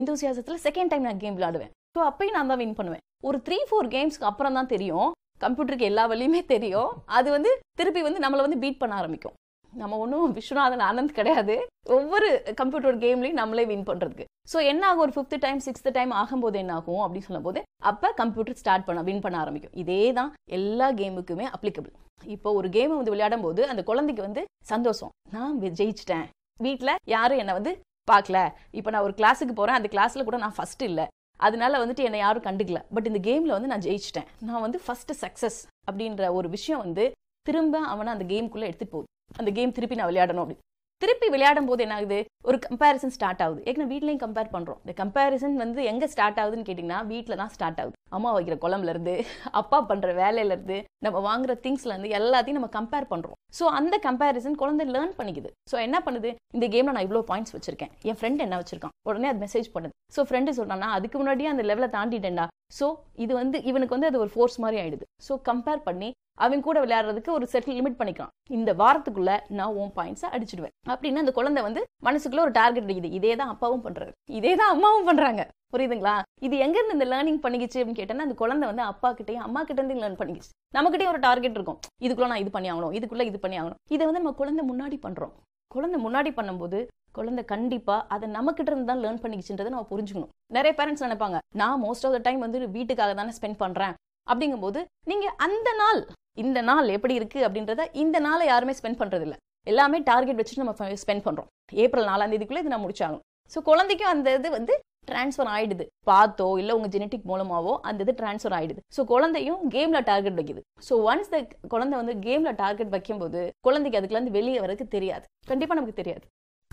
இந்தோசியாசத்தில் second time நான் game விளையாடுவேன் so அப்பயும் நான் தான் வின் பண்ணுவேன் ஒரு த்ரீ ஃபோர் கேம்ஸ்க்கு அப்புறம் தான் தெரியும் கம்ப்யூட்டருக்கு எல்லா வழியுமே தெரியும் அது வந்து திருப்பி வந்து நம்மளை வந்து பீட் பண்ண ஆரம்பிக்கும் நம்ம ஒன்றும் விஸ்வநாதன் ஆனந்த் கிடையாது ஒவ்வொரு கம்ப்யூட்டர் கேம்லையும் நம்மளே வின் பண்ணுறதுக்கு ஸோ என்ன ஆகும் ஒரு ஃபிஃப்த் டைம் சிக்ஸ்த் டைம் ஆகும்போது என்ன ஆகும் அப்படின்னு சொல்லும்போது அப்போ கம்ப்யூட்டர் ஸ்டார்ட் பண்ண வின் பண்ண ஆரம்பிக்கும் இதே தான் எல்லா கேமுக்குமே அப்ளிகபிள் இப்போ ஒரு கேமை வந்து விளையாடும் போது அந்த குழந்தைக்கு வந்து சந்தோஷம் நான் வி- ஜெயிச்சிட்டேன் வீட்டில் யாரும் என்னை வந்து பார்க்கல இப்போ நான் ஒரு கிளாஸுக்கு போகிறேன் அந்த கிளாஸில் கூட நான் ஃபர்ஸ்ட் இல்லை அதனால வந்துட்டு என்னை யாரும் கண்டுக்கல பட் இந்த கேமில் வந்து நான் ஜெயிச்சிட்டேன் நான் வந்து ஃபர்ஸ்ட் சக்ஸஸ் அப்படின்ற ஒரு விஷயம் வந்து திரும்ப அவனை அந்த கேம்குள்ளே எடுத்துகிட்டு போகுது அந்த கேம் திருப்பி நான் விளையாடணும் அப்படி திருப்பி விளையாடும் போது என்ன ஆகுது ஒரு கம்பேரிசன் ஸ்டார்ட் ஆகுது ஏன்னா வீட்லயும் கம்பேர் பண்றோம் இந்த கம்பேரிசன் வந்து எங்க ஸ்டார்ட் ஆகுதுன்னு கேட்டிங்கன்னா வீட்டில் தான் ஸ்டார்ட் ஆகுது அம்மா வைக்கிற குழம்புல இருந்து அப்பா பண்ற வேலையில இருந்து நம்ம வாங்குற திங்ஸ்ல இருந்து எல்லாத்தையும் நம்ம கம்பேர் பண்றோம் ஸோ அந்த கம்பேரிசன் குழந்தை லேர்ன் பண்ணிக்குது ஸோ என்ன பண்ணுது இந்த கேம்ல நான் இவ்வளோ பாயிண்ட்ஸ் வச்சிருக்கேன் என் ஃப்ரெண்ட் என்ன வச்சிருக்கான் உடனே அது மெசேஜ் பண்ணுது ஸோ ஃப்ரெண்டு சொல்றானா அதுக்கு முன்னாடியே அந்த லெவலை தாண்டிட்டேன்டா ஸோ இது வந்து இவனுக்கு வந்து அது ஒரு ஃபோர்ஸ் மாதிரி ஆயிடுது ஸோ கம்பேர் பண்ணி அவன் கூட விளையாடுறதுக்கு ஒரு செட்டில் லிமிட் பண்ணிக்கலாம் இந்த வாரத்துக்குள்ள நான் உன் பாயிண்ட்ஸை அடிச்சிடுவேன் அப்படின்னு அந்த குழந்தை வந்து மனசுக்குள்ள ஒரு டார்கெட் அடிக்குது இதே தான் அப்பாவும் பண்றாரு இதே தான் அம்மாவும் பண்றாங்க புரியுதுங்களா இது எங்க இருந்து இந்த லேர்னிங் பண்ணிக்கிச்சு அப்படின்னு கேட்டேன்னா அந்த குழந்தை வந்து அப்பா கிட்டயும் அம்மா கிட்ட இருந்து லேர்ன் பண்ணிக்கிச்சு நம்மகிட்டயும் ஒரு டார்கெட் இருக்கும் இதுக்குள்ள நான் இது பண்ணி ஆகணும் இதுக்குள்ள இது பண்ணி ஆகணும் இதை வந்து நம்ம குழந்தை முன்னாடி பண்றோம் குழந்தை முன்னாடி பண்ணும்போது குழந்தை கண்டிப்பா அதை நம்ம கிட்ட இருந்து தான் லேர்ன் பண்ணிக்கிச்சுன்றதை நம்ம புரிஞ்சுக்கணும் நிறைய பேரண்ட்ஸ் நினைப்பாங்க நான் மோஸ்ட் ஆஃப் த டைம் வந்து வீட்டுக்காக தானே ஸ்பெண்ட் பண்றேன் அப்படிங்கும்போது நீங்க அந்த நாள் இந்த நாள் எப்படி இருக்கு அப்படின்றத இந்த நாளை யாருமே ஸ்பெண்ட் பண்றது இல்ல எல்லாமே டார்கெட் வச்சுட்டு நம்ம ஸ்பெண்ட் பண்றோம் ஏப்ரல் நாலாம் தேதிக்குள்ள இது நான் முடிச்சாகணும் ஸோ குழந்தைக்கும் அந்த இது வந்து ட்ரான்ஸ்ஃபர் ஆயிடுது பார்த்தோ இல்ல உங்க ஜெனட்டிக் மூலமாவோ அந்த இது ட்ரான்ஸ்ஃபர் ஆயிடுது ஸோ குழந்தையும் கேம்ல டார்கெட் வைக்குது ஸோ ஒன்ஸ் த குழந்தை வந்து கேம்ல டார்கெட் வைக்கும்போது குழந்தைக்கு அதுக்குள்ள இருந்து வெளியே வரதுக்கு தெரியாது கண்டிப்பா நமக்கு தெரியாது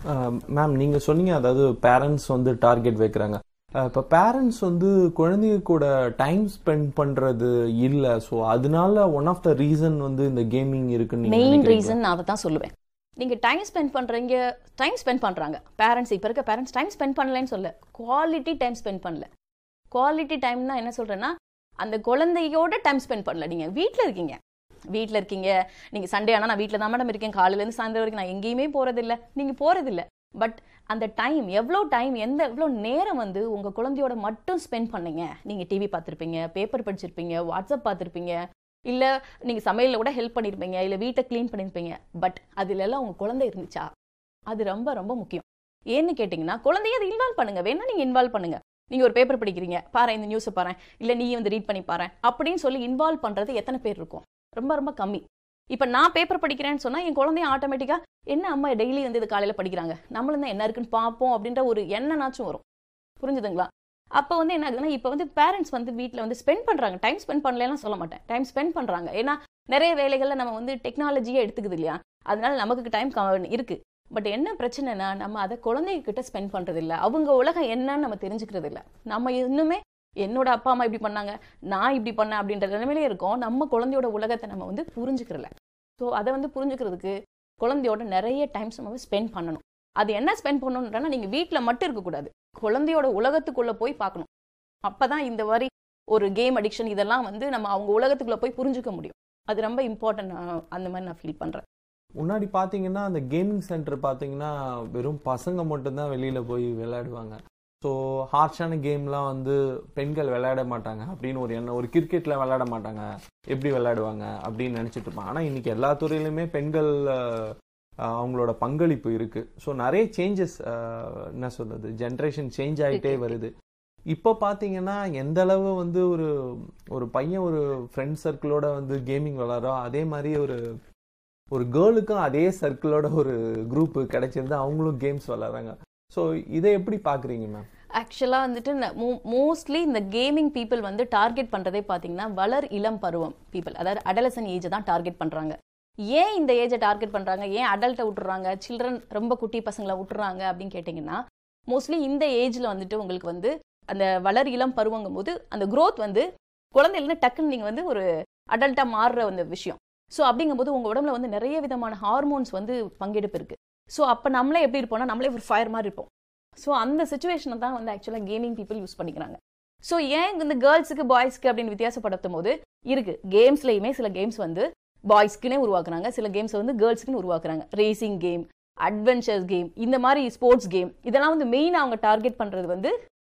மேம் நீங்கள் சொன்னீங்க அதாவது பேரண்ட்ஸ் வந்து டார்கெட் வைக்கிறாங்க இப்போ பேரண்ட்ஸ் வந்து குழந்தைங்க கூட டைம் ஸ்பெண்ட் பண்ணுறது இல்லை ஸோ அதனால ஒன் ஆஃப் த ரீசன் வந்து இந்த கேமிங் இருக்குன்னு நீங்க மெயின் நினைக்கிறீங்களா? ரீசன் நான் அதை தான் சொல்லுவேன் நீங்க டைம் ஸ்பெண்ட் பண்றீங்க டைம் ஸ்பெண்ட் பண்றாங்க பேரண்ட்ஸ் இப்ப இருக்க பேரண்ட்ஸ் டைம் ஸ்பெண்ட் பண்ணலன்னு சொல்ல குவாலிட்டி டைம் ஸ்பெண்ட் பண்ணல குவாலிட்டி டைம்னா என்ன சொல்றேன்னா அந்த குழந்தையோட டைம் ஸ்பெண்ட் பண்ணல நீங்க வீட்ல இருக்கீங்க வீட்ல இருக்கீங்க நீங்க சண்டே ஆனா நான் வீட்ல தான் மேடம் இருக்கேன் காலையில இருந்து சாயந்தரம் வரைக்கும் நான் எங்கேயுமே போறதில்ல நீங்க போறதில்ல பட் அந்த டைம் எவ்வளோ டைம் எந்த எவ்வளோ நேரம் வந்து உங்க குழந்தையோட மட்டும் ஸ்பெண்ட் பண்ணீங்க நீங்க டிவி பார்த்திருப்பீங்க பேப்பர் படிச்சிருப்பீங்க வாட்ஸ்அப் பார்த்திருப்பீங்க இல்ல நீங்க சமையல்ல கூட ஹெல்ப் பண்ணிருப்பீங்க இல்ல வீட்டை க்ளீன் பண்ணிருப்பீங்க பட் அதுல எல்லாம் உங்க குழந்தை இருந்துச்சா அது ரொம்ப ரொம்ப முக்கியம் ஏன்னு கேட்டிங்கன்னா குழந்தைய அதை இன்வால்வ் பண்ணுங்க வேணா நீங்க இன்வால்வ் பண்ணுங்க நீங்க ஒரு பேப்பர் படிக்கிறீங்க பாரு இந்த நியூஸை பாரு இல்ல நீ வந்து ரீட் பண்ணி பாரு அப்படின்னு சொல்லி இன்வால்வ் பண்றது எத்தனை பேர் இருக்கும் ரொம்ப ரொம்ப கம்மி இப்ப நான் பேப்பர் படிக்கிறேன்னு சொன்னா என் குழந்தைய ஆட்டோமேட்டிக்கா என்ன அம்மா டெய்லி வந்து இது காலையில படிக்கிறாங்க நம்மளும் தான் என்ன இருக்குன்னு பார்ப்போம் அப்படின்ற ஒரு எண்ணனாச்சும் வரும் புரிஞ்சுதுங்களா அப்போ வந்து என்ன ஆகுதுன்னா இப்போ வந்து பேரண்ட்ஸ் வந்து வீட்டில் வந்து ஸ்பெண்ட் பண்ணுறாங்க டைம் ஸ்பெண்ட் பண்ணலன்னு சொல்ல மாட்டேன் டைம் ஸ்பெண்ட் பண்ணுறாங்க ஏன்னா நிறைய வேலைகளில் நம்ம வந்து டெக்னாலஜியே எடுத்துக்குது இல்லையா அதனால நமக்கு டைம் இருக்கு பட் என்ன பிரச்சனைனா நம்ம அதை குழந்தைகிட்ட ஸ்பெண்ட் பண்றது இல்ல அவங்க உலகம் என்னன்னு நம்ம தெரிஞ்சுக்கிறது இல்ல நம்ம இன்னுமே என்னோட அப்பா அம்மா இப்படி பண்ணாங்க நான் இப்படி பண்ணேன் அப்படின்ற நிலைமையிலே இருக்கோம் நம்ம குழந்தையோட உலகத்தை நம்ம வந்து புரிஞ்சுக்கிறல ஸோ அதை வந்து புரிஞ்சுக்கிறதுக்கு குழந்தையோட நிறைய டைம்ஸ் நம்ம ஸ்பெண்ட் பண்ணணும் அது என்ன ஸ்பெண்ட் பண்ணணுன்றனா நீங்க வீட்டில் மட்டும் இருக்கக்கூடாது குழந்தையோட உலகத்துக்குள்ள போய் பார்க்கணும் அப்பதான் இந்த மாதிரி ஒரு கேம் அடிக்ஷன் இதெல்லாம் வந்து நம்ம அவங்க உலகத்துக்குள்ள போய் புரிஞ்சுக்க முடியும் அது ரொம்ப இம்பார்ட்டன்ட் அந்த மாதிரி நான் ஃபீல் பண்றேன் முன்னாடி பார்த்தீங்கன்னா அந்த கேமிங் சென்டர் பார்த்தீங்கன்னா வெறும் பசங்க மட்டும்தான் வெளியில் போய் விளையாடுவாங்க ஸோ ஹார்ஷான கேம்லாம் வந்து பெண்கள் விளையாட மாட்டாங்க அப்படின்னு ஒரு எண்ணம் ஒரு கிரிக்கெட்டில் விளையாட மாட்டாங்க எப்படி விளையாடுவாங்க அப்படின்னு நினச்சிட்டு இருப்பாங்க ஆனால் இன்னைக்கு எல்லா துறையிலுமே பெண்கள் அஹ், அஹ், அவங்களோட பங்களிப்பு இருக்கு ஸோ நிறைய சேஞ்சஸ் என்ன சொல்றது ஜென்ரேஷன் சேஞ்ச் ஆகிட்டே வருது இப்போ பார்த்தீங்கன்னா எந்த அளவு வந்து ஒரு ஒரு பையன் ஒரு ஃப்ரெண்ட் சர்க்கிளோட வந்து கேமிங் விளாட்றோ அதே மாதிரி ஒரு ஒரு கேர்ளுக்கும் அதே சர்க்கிளோட ஒரு குரூப் கிடைச்சிருந்து அவங்களும் கேம்ஸ் விளாட்றாங்க ஸோ இதை எப்படி பார்க்குறீங்க மேம் ஆக்சுவலாக வந்துட்டு மோஸ்ட்லி இந்த கேமிங் பீப்புள் வந்து டார்கெட் பண்ணுறதே பார்த்தீங்கன்னா வளர் இளம் பருவம் பீப்புள் அதாவது அடலசன் ஏஜை தான் டார்கெட் பண்ணுறாங்க ஏன் இந்த ஏஜை டார்கெட் பண்ணுறாங்க ஏன் அடல்ட்டை விட்டுறாங்க சில்ட்ரன் ரொம்ப குட்டி பசங்களை விட்டுறாங்க அப்படின்னு கேட்டிங்கன்னா மோஸ்ட்லி இந்த ஏஜில் வந்துட்டு உங்களுக்கு வந்து அந்த வளர் இளம் பருவங்கும் போது அந்த growth வந்து குழந்தையிலேருந்து டக்குன்னு நீங்கள் வந்து ஒரு அடல்ட்டாக மாறுற அந்த விஷயம் ஸோ அப்படிங்கும்போது உங்கள் உடம்புல வந்து நிறைய விதமான ஹார்மோன்ஸ் வந்து பங்கெடுப்பு இருக்கு ஸோ அப்போ நம்மளே எப்படி இருப்போம்னா நம்மளே ஒரு ஃபயர் மாதிரி இருப்போம் ஸோ அந்த சுச்சுவேஷனை தான் வந்து ஆக்சுவலாக கேமிங் பீப்புள் யூஸ் பண்ணிக்கிறாங்க ஸோ ஏன் இந்த கேர்ள்ஸுக்கு பாய்ஸ்க்கு அப்படின்னு வித்தியாசப்படுத்தும் போது இருக்கு கேம்ஸ்லையுமே சில கேம்ஸ் வந்து பாய்ஸ்க்குனே உருவாக்குறாங்க சில கேம்ஸ் வந்து கேர்ள்ஸ்க்குன்னு உருவாக்குறாங்க ரேசிங் கேம் அட்வென்ச்சர்ஸ் கேம் இந்த மாதிரி ஸ்போர்ட்ஸ் கேம் இதெல்லாம் வந்து மெயின் அவங்க டார்கெட் பண்றது வந்து